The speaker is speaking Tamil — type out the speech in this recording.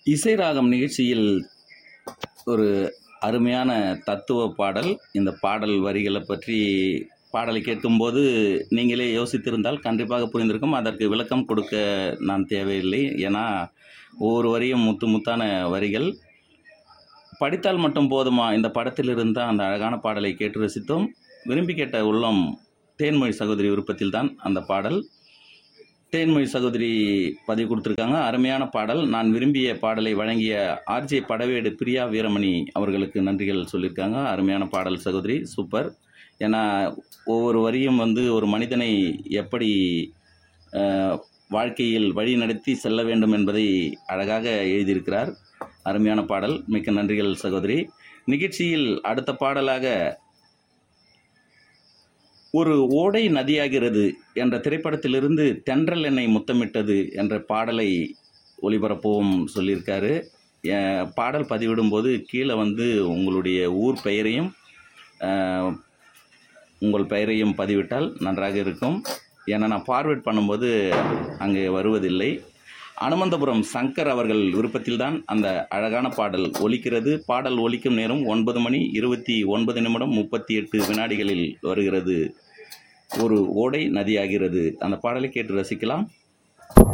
இசை ராகம் நிகழ்ச்சியில் ஒரு அருமையான தத்துவ பாடல் இந்த பாடல் வரிகளை பற்றி பாடலை கேட்கும்போது நீங்களே யோசித்திருந்தால் கண்டிப்பாக புரிந்திருக்கும் அதற்கு விளக்கம் கொடுக்க நான் தேவையில்லை ஏன்னா ஒவ்வொரு வரியும் முத்து முத்தான வரிகள் படித்தால் மட்டும் போதுமா இந்த படத்தில் இருந்த அந்த அழகான பாடலை கேட்டு ரசித்தோம் விரும்பி கேட்ட உள்ளம் தேன்மொழி சகோதரி விருப்பத்தில் தான் அந்த பாடல் தேன்மொழி சகோதரி பதிவு கொடுத்துருக்காங்க அருமையான பாடல் நான் விரும்பிய பாடலை வழங்கிய ஆர்ஜே படவேடு பிரியா வீரமணி அவர்களுக்கு நன்றிகள் சொல்லியிருக்காங்க அருமையான பாடல் சகோதரி சூப்பர் ஏன்னா ஒவ்வொரு வரியும் வந்து ஒரு மனிதனை எப்படி அஹ், வாழ்க்கையில் வழி நடத்தி செல்ல வேண்டும் என்பதை அழகாக எழுதியிருக்கிறார் அருமையான பாடல் மிக்க நன்றிகள் சகோதரி நிகழ்ச்சியில் அடுத்த பாடலாக ஒரு ஓடை நதியாகிறது என்ற திரைப்படத்திலிருந்து தென்றல் என்னை முத்தமிட்டது என்ற பாடலை ஒளிபரப்பவும் சொல்லியிருக்காரு அஹ், பாடல் பதிவிடும்போது கீழே வந்து உங்களுடைய ஊர் பெயரையும் அஹ், உங்கள் பெயரையும் பதிவிட்டால் நன்றாக இருக்கும் ஏன்னா நான் ஃபார்வேர்ட் பண்ணும்போது அங்கே வருவதில்லை அனுமந்தபுரம் சங்கர் அவர்கள் விருப்பத்தில்தான் அந்த அழகான பாடல் ஒலிக்கிறது பாடல் ஒலிக்கும் நேரம் ஒன்பது மணி இருபத்தி ஒன்பது நிமிடம் முப்பத்தி எட்டு வினாடிகளில் வருகிறது ஒரு ஓடை நதியாகிறது அந்த பாடலை கேட்டு ரசிக்கலாம்